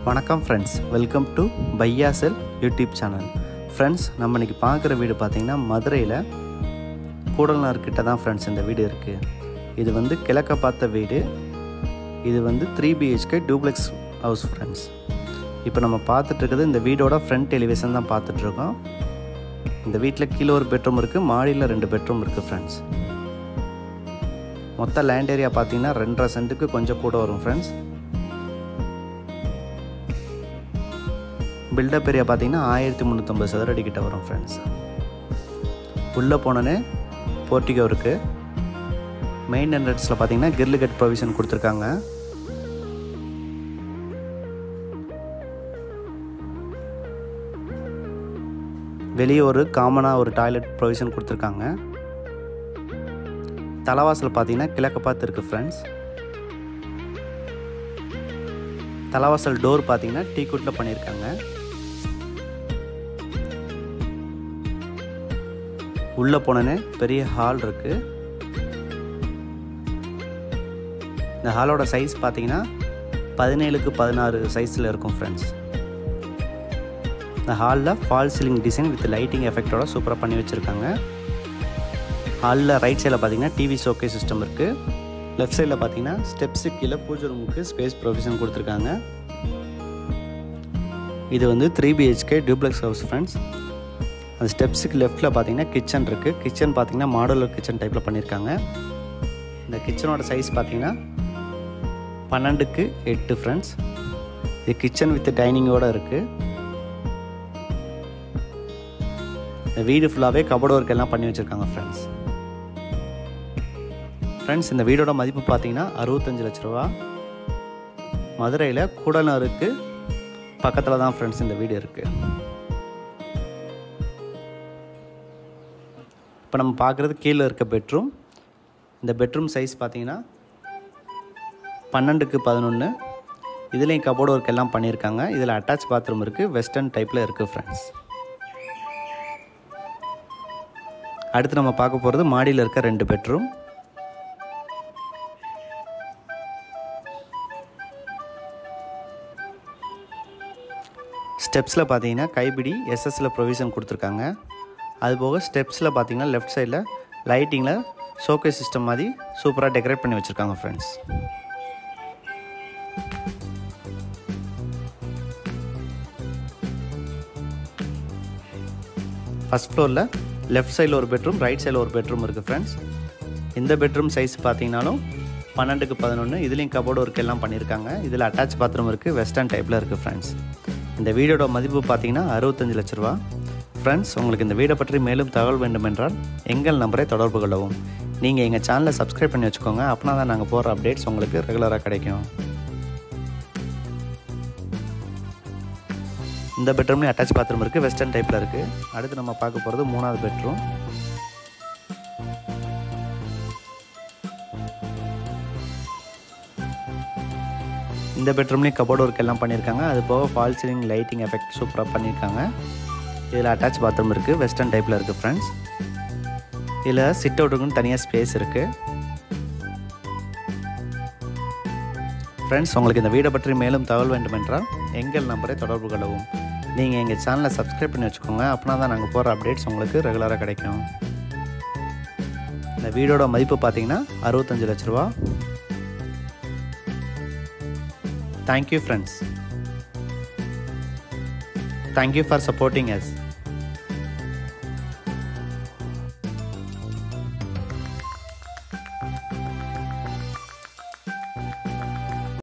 வணக்கம் friends welcome to பையாசல் YouTube channel friends நம்ம இன்னைக்கு பார்க்குற வீடு பார்த்தீங்கன்னா மதுரையில் கூடல்னார் கிட்ட தான் ஃப்ரெண்ட்ஸ் இந்த வீடு இருக்குது இது வந்து கிழக்க பார்த்த வீடு இது வந்து three BHK duplex house friends இப்போ நம்ம பார்த்துட்டு இருக்கிறது இந்த வீடோட ஃப்ரண்ட் எலிவேஷன் தான் பார்த்துட்ருக்கோம் இந்த வீட்டில் கீழே ஒரு பெட்ரூம் இருக்குது மாடியில் ரெண்டு பெட்ரூம் இருக்குது ஃப்ரெண்ட்ஸ் மொத்த லேண்ட் ஏரியா பார்த்தீங்கன்னா ரெண்டரை சென்ட்டுக்கு கொஞ்சம் கூட வரும் ஃப்ரெண்ட்ஸ் பில்டப் ஏரியா பார்த்தீங்கன்னா ஆயிரத்தி முந்நூற்றம்பது சதுரடி கிட்ட வரும் ஃப்ரெண்ட்ஸ் உள்ளே போனோன்னே போர்ட்டிகோ இருக்குது மெயின் என்ட்ரன்ஸில் பார்த்தீங்கன்னா கிரில் கட் ப்ரொவிஷன் கொடுத்துருக்காங்க வெளியே ஒரு காமனாக ஒரு டாய்லெட் ப்ரொவிஷன் கொடுத்துருக்காங்க தலைவாசல் பார்த்தீங்கன்னா கிழக்க பார்த்து இருக்குது ஃப்ரெண்ட்ஸ் தலைவாசல் டோர் பார்த்தீங்கன்னா டீ குட்டில் பண்ணியிருக்காங்க உள்ளே போனோன்னே பெரிய ஹால் இருக்குது இந்த ஹாலோட சைஸ் பார்த்தீங்கன்னா பதினேழுக்கு பதினாறு சைஸில் இருக்கும் ஃப்ரெண்ட்ஸ் இந்த ஹாலில் fall ceiling design with lighting எஃபெக்டோட சூப்பராக பண்ணி வச்சுருக்காங்க ஹாலில் ரைட் சைடில் பார்த்தீங்கன்னா டிவி ஷோகே சிஸ்டம் இருக்குது லெஃப்ட் சைடில் பார்த்தீங்கன்னா ஸ்டெப்ஸு கீழே பூஜை ரூமுக்கு ஸ்பேஸ் ப்ரொவிஷன் கொடுத்துருக்காங்க இது வந்து three BHK duplex house friends அந்த ஸ்டெப்ஸுக்கு லெஃப்ட்டில் பார்த்தீங்கன்னா கிச்சன் இருக்குது கிச்சன் பார்த்தீங்கன்னா மாடுலர் கிச்சன் டைப்பில் பண்ணியிருக்காங்க இந்த கிச்சனோட சைஸ் பார்த்தீங்கன்னா பன்னெண்டுக்கு எட்டு ஃப்ரெண்ட்ஸ் இது கிச்சன் வித் டைனிங்கோடு இருக்குது இந்த வீடு ஃபுல்லாகவே கபோர்டு ஒர்க் எல்லாம் பண்ணி வச்சுருக்காங்க ஃப்ரெண்ட்ஸ் ஃப்ரெண்ட்ஸ் இந்த வீடோட மதிப்பு பார்த்தீங்கன்னா அறுபத்தஞ்சு லட்ச ரூபா மதுரையில் கூடலூருக்கு பக்கத்தில் தான் ஃப்ரெண்ட்ஸ் இந்த வீடு இருக்குது இப்போ நம்ம பார்க்குறது கீழே இருக்க பெட்ரூம் இந்த பெட்ரூம் சைஸ் பார்த்தீங்கன்னா பன்னெண்டுக்கு பதினொன்று இதுலேயும் கபோர்டு ஒர்க் எல்லாம் பண்ணியிருக்காங்க இதில் அட்டாச் பாத்ரூம் இருக்குது வெஸ்டர்ன் டைப்பில் இருக்குது ஃப்ரெண்ட்ஸ் அடுத்து நம்ம பார்க்க போகிறது மாடியில் இருக்க ரெண்டு பெட்ரூம் ஸ்டெப்ஸில் பார்த்தீங்கன்னா கைப்பிடி எஸ்எஸ்சில் ப்ரொவிஷன் கொடுத்துருக்காங்க அதுபோக ஸ்டெப்ஸில் பார்த்தீங்கன்னா லெஃப்ட் சைடில் லைட்டிங்கில் ஷோகே சிஸ்டம் மாதிரி சூப்பராக டெக்கரேட் பண்ணி வச்சுருக்காங்க ஃப்ரெண்ட்ஸ் ஃபஸ்ட் ஃப்ளோரில் லெஃப்ட் சைடில் ஒரு பெட்ரூம் ரைட் சைடில் ஒரு பெட்ரூம் இருக்குது ஃப்ரெண்ட்ஸ் இந்த பெட்ரூம் சைஸ் பார்த்தீங்கனாலும் பன்னெண்டுக்கு பதினொன்று இதுலேயும் கபோர்டு ஒர்க் எல்லாம் பண்ணியிருக்காங்க இதில் அட்டாச் பாத்ரூம் இருக்குது வெஸ்டர்ன் டைப்பில் இருக்குது ஃப்ரெண்ட்ஸ் இந்த வீடோட மதிப்பு பார்த்தீங்கன்னா அறுபத்தஞ்சு லட்ச ரூபா ஃப்ரெண்ட்ஸ் உங்களுக்கு இந்த வீடை பற்றி மேலும் தகவல் வேண்டுமென்றால் எங்கள் நம்பரை தொடர்பு கொள்ளவும் நீங்கள் எங்கள் சேனலை சப்ஸ்கிரைப் பண்ணி வச்சுக்கோங்க அப்படின்னா தான் நாங்கள் போடுற அப்டேட்ஸ் உங்களுக்கு ரெகுலராக கிடைக்கும் இந்த பெட்ரூம்லேயும் அட்டாச் பாத்ரூம் இருக்குது வெஸ்டர்ன் டைப்பில் இருக்குது அடுத்து நம்ம பார்க்க போகிறது மூணாவது பெட்ரூம் இந்த பெட்ரூம்லேயும் கபோர்டு ஒர்க் எல்லாம் பண்ணியிருக்காங்க அது போக ஃபால் சீலிங் லைட்டிங் எஃபெக்ட் சூப்பராக பண்ணியிருக்காங்க இதில் அட்டாச் பாத்ரூம் இருக்குது வெஸ்டர்ன் டைப்பில் இருக்குது ஃப்ரெண்ட்ஸ் இதில் சிட் அவுட்டுக்குன்னு தனியாக ஸ்பேஸ் இருக்குது ஃப்ரெண்ட்ஸ் உங்களுக்கு இந்த வீடை பற்றி மேலும் தகவல் வேண்டுமென்றால் எங்கள் நம்பரை தொடர்பு கொள்ளவும் நீங்கள் எங்கள் சேனலை சப்ஸ்கிரைப் பண்ணி வச்சுக்கோங்க அப்படின்னா தான் நாங்கள் போகிற அப்டேட்ஸ் உங்களுக்கு ரெகுலராக கிடைக்கும் இந்த வீடோட மதிப்பு பார்த்தீங்கன்னா அறுபத்தஞ்சு லட்ச ரூபா thank you friends thank you for supporting S